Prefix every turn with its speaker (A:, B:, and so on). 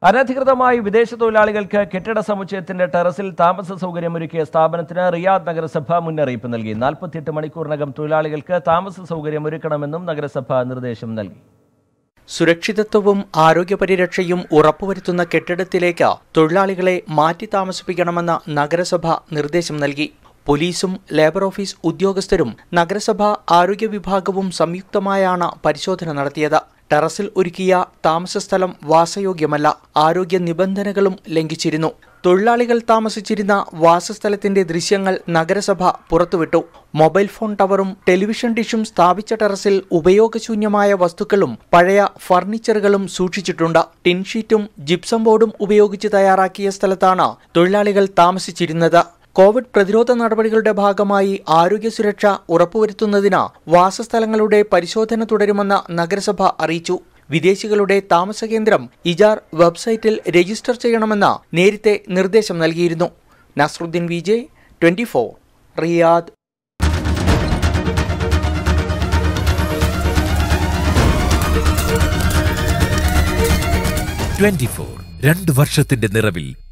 A: അനധികൃതമായി വിദേശ തൊഴിലാളികൾക്ക് കെട്ടിട സമുച്ചയത്തിന്റെ ടെറസിൽ താമസ സൗകര്യമൊരുക്കിയ സ്ഥാപനത്തിന് റിയാദ് നഗരസഭ മുന്നറിയിപ്പ് നൽകി നാൽപ്പത്തിയെട്ട് മണിക്കൂറിനകം തൊഴിലാളികൾക്ക് താമസ സൗകര്യം ഒരുക്കണമെന്നും നഗരസഭ നിർദ്ദേശം നൽകി
B: സുരക്ഷിതത്വവും ആരോഗ്യപരിരക്ഷയും ഉറപ്പുവരുത്തുന്ന കെട്ടിടത്തിലേക്ക് തൊഴിലാളികളെ മാറ്റി താമസിപ്പിക്കണമെന്ന് നഗരസഭ നിർദ്ദേശം നൽകി പോലീസും ലേബർ ഓഫീസ് ഉദ്യോഗസ്ഥരും നഗരസഭ ആരോഗ്യ വിഭാഗവും സംയുക്തമായാണ് പരിശോധന നടത്തിയത് ടെറസിൽ ഒരുക്കിയ താമസസ്ഥലം വാസയോഗ്യമല്ല ആരോഗ്യ നിബന്ധനകളും ലംഘിച്ചിരുന്നു തൊഴിലാളികൾ താമസിച്ചിരുന്ന വാസസ്ഥലത്തിന്റെ ദൃശ്യങ്ങൾ നഗരസഭ പുറത്തുവിട്ടു മൊബൈൽ ഫോൺ ടവറും ടെലിവിഷൻ ഡിഷും സ്ഥാപിച്ച ടെറസിൽ ഉപയോഗശൂന്യമായ വസ്തുക്കളും പഴയ ഫർണിച്ചറുകളും സൂക്ഷിച്ചിട്ടുണ്ട് ടിൻഷീറ്റും ജിപ്സം ബോർഡും ഉപയോഗിച്ച് തയ്യാറാക്കിയ സ്ഥലത്താണ് തൊഴിലാളികൾ താമസിച്ചിരുന്നത് കോവിഡ് പ്രതിരോധ നടപടികളുടെ ഭാഗമായി ആരോഗ്യ സുരക്ഷ ഉറപ്പുവരുത്തുന്നതിന് വാസസ്ഥലങ്ങളുടെ പരിശോധന തുടരുമെന്ന് നഗരസഭ അറിയിച്ചു വിദേശികളുടെ താമസ കേന്ദ്രം ഇജാർ വെബ്സൈറ്റിൽ രജിസ്റ്റർ ചെയ്യണമെന്ന് നേരത്തെ നിർദ്ദേശം നൽകിയിരുന്നു Nasruddin V J twenty four Riyadh
C: twenty four രണ്ട് വർഷത്തിന്റെ നിറവിൽ